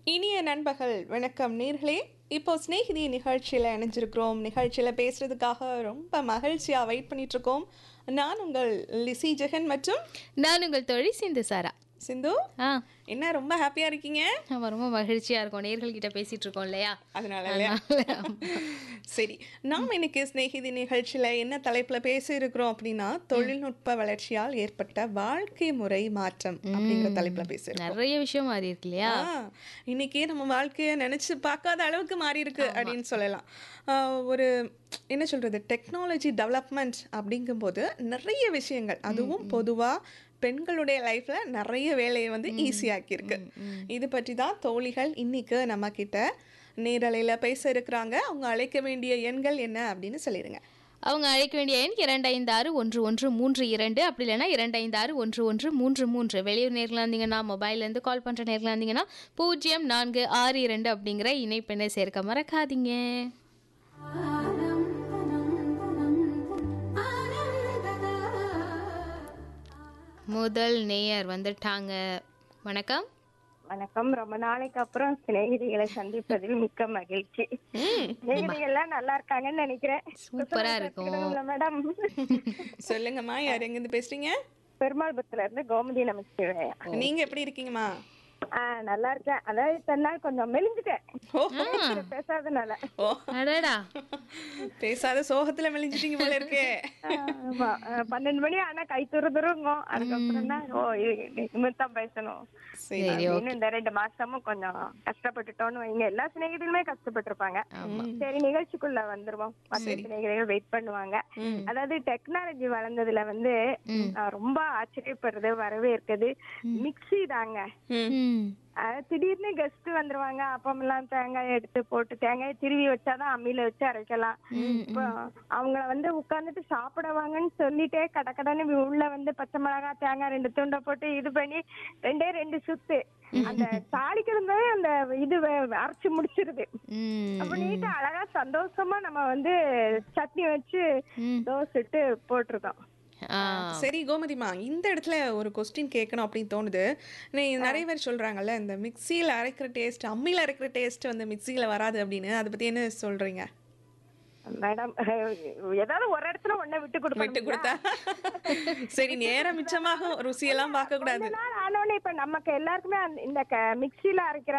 இனிய நண்பர்கள் வணக்கம் நேர்களே இப்போ ஸ்நேகிதி நிகழ்ச்சியில் இணைஞ்சிருக்கிறோம் நிகழ்ச்சியில் பேசுறதுக்காக ரொம்ப மகிழ்ச்சியாக வெயிட் பண்ணிட்டு இருக்கோம் நான் உங்கள் லிசி ஜெகன் மற்றும் நான் உங்கள் தோழி சிந்து சாரா சிந்து ஆ என்ன ரொம்ப ஹாப்பியாக இருக்கீங்க நம்ம ரொம்ப மகிழ்ச்சியா இருக்கோம் நேர்கள் கிட்ட பேசிட்டு இருக்கோம் இல்லையா அதனால இல்லையா சரி நாம் இன்னைக்கு ஸ்நேகிதி நிகழ்ச்சியில் என்ன தலைப்பில் பேச இருக்கிறோம் அப்படின்னா தொழில்நுட்ப வளர்ச்சியால் ஏற்பட்ட வாழ்க்கை முறை மாற்றம் அப்படிங்கிற தலைப்பில் பேசுகிறோம் நிறைய விஷயம் மாறி இருக்கு இல்லையா ஆ, இன்னைக்கே நம்ம வாழ்க்கையை நினைச்சு பார்க்காத அளவுக்கு மாறி இருக்கு அப்படின்னு சொல்லலாம் ஆ, ஒரு என்ன சொல்றது டெக்னாலஜி டெவலப்மெண்ட் அப்படிங்கும்போது நிறைய விஷயங்கள் அதுவும் பொதுவா பெண்களுடைய லைஃப்ல நிறைய வேலையை வந்து ஈஸியாக்கி இருக்கு இது பற்றி தான் தோழிகள் இன்னைக்கு நம்ம கிட்ட நேரலையில பேச இருக்கிறாங்க அவங்க அழைக்க வேண்டிய எண்கள் என்ன அப்படின்னு சொல்லிடுங்க அவங்க அழைக்க வேண்டிய எண் இரண்டு ஐந்து ஆறு ஒன்று ஒன்று மூன்று இரண்டு அப்படி இல்லைன்னா இரண்டு ஐந்து ஆறு ஒன்று ஒன்று மூன்று மூன்று வெளியூர் நேரில் இருந்தீங்கன்னா மொபைல்லேருந்து கால் பண்ணுற நேரில் இருந்தீங்கன்னா பூஜ்ஜியம் நான்கு ஆறு இரண்டு அப்படிங்கிற இணைப்பெண்ணை சேர்க்க மறக்காதீங்க முதல் நேயர் வந்துட்டாங்க வணக்கம் வணக்கம் ரொம்ப நாளைக்கு அப்புறம் சிநேகிதிகளை சந்திப்பதில் மிக்க மகிழ்ச்சி சிநேகிதிகள் எல்லாம் நல்லா இருக்காங்கன்னு நினைக்கிறேன் சூப்பரா இருக்கும் மேடம் சொல்லுங்கம்மா யார் எங்கேருந்து பேசுறீங்க பெருமாள்புரத்துல இருந்து கோமதி நமச்சிவாயா நீங்க எப்படி இருக்கீங்கம்மா ஆஹ் நல்லா இருக்கேன் அதாவது இத்தனை நாள் கொஞ்சம் மெலிஞ்சுட்டேன் ஓ பேசாதனால ஓ அடடா பேசாத சோகத்துல மெலிஞ்சிட்டீங்க போல இருக்கே ஆமா ஆஹ் பன்னெண்டு மணி ஆனா கை துரு துருங்கும் அதுக்கப்புறம் தான் ஓ நிமித்தம் பேசணும் சரி அப்படின்னு இந்த ரெண்டு மாசமும் கொஞ்சம் கஷ்டப்பட்டுட்டோம்னு வைங்க எல்லா சிநேகிதிகளுமே கஷ்டப்பட்டிருப்பாங்க சரி நிகழ்ச்சிக்குள்ள வந்துருவோம் மற்ற சிநேகிதிகள் வெயிட் பண்ணுவாங்க அதாவது டெக்னாலஜி வளர்ந்ததுல வந்து நான் ரொம்ப ஆச்சரியப்படுறது வரவே இருக்குது மிக்ஸி தாங்க ம் அஹ் திடீர்னு கெஸ்ட் வந்துருவாங்க அப்பமெல்லாம் தேங்காய் எடுத்து போட்டு தேங்காய் திருவி வச்சாதான் அம்மியில வச்சு அரைக்கலாம் இப்போ அவங்கள வந்து உட்கார்ந்துட்டு சாப்பிடுவாங்கன்னு சொல்லிட்டே கட கடன்னு உள்ள வந்து பச்சை மிளகாய் தேங்காய் ரெண்டு துண்டை போட்டு இது பண்ணி ரெண்டே ரெண்டு சுத்து அந்த தாளிக்கிறதே அந்த இது வே- அரைச்சு முடிச்சிருது ம் அப்ப நீட்டா அழகா சந்தோஷமா நம்ம வந்து சட்னி வச்சு தோசை இட்டு போட்டிருக்கோம் ஆ சரி கோமதிமா இந்த இடத்துல ஒரு கொஸ்டின் கேட்கணும் அப்படின்னு தோணுது நீ நிறைய பேர் சொல்றாங்கல்ல இந்த மிக்சியில் அரைக்கிற டேஸ்ட் அம்மியில் அரைக்கிற டேஸ்ட் வந்து மிக்சியில் வராது அப்படின்னு அதை பத்தி என்ன சொல்றீங்க மேடம் ஏதாவது ஒரு இடத்துல ஒண்ண விட்டு விட்டு கொடுக்கணும் கொடுத்தா சரி நேரம் மிச்சமாக ருசியெல்லாம் பார்க்க கூடாது நாள் ஆனோடனே இப்ப நமக்கு எல்லாருக்குமே அந்த- இந்த க- மிக்ஸில அரைக்கிற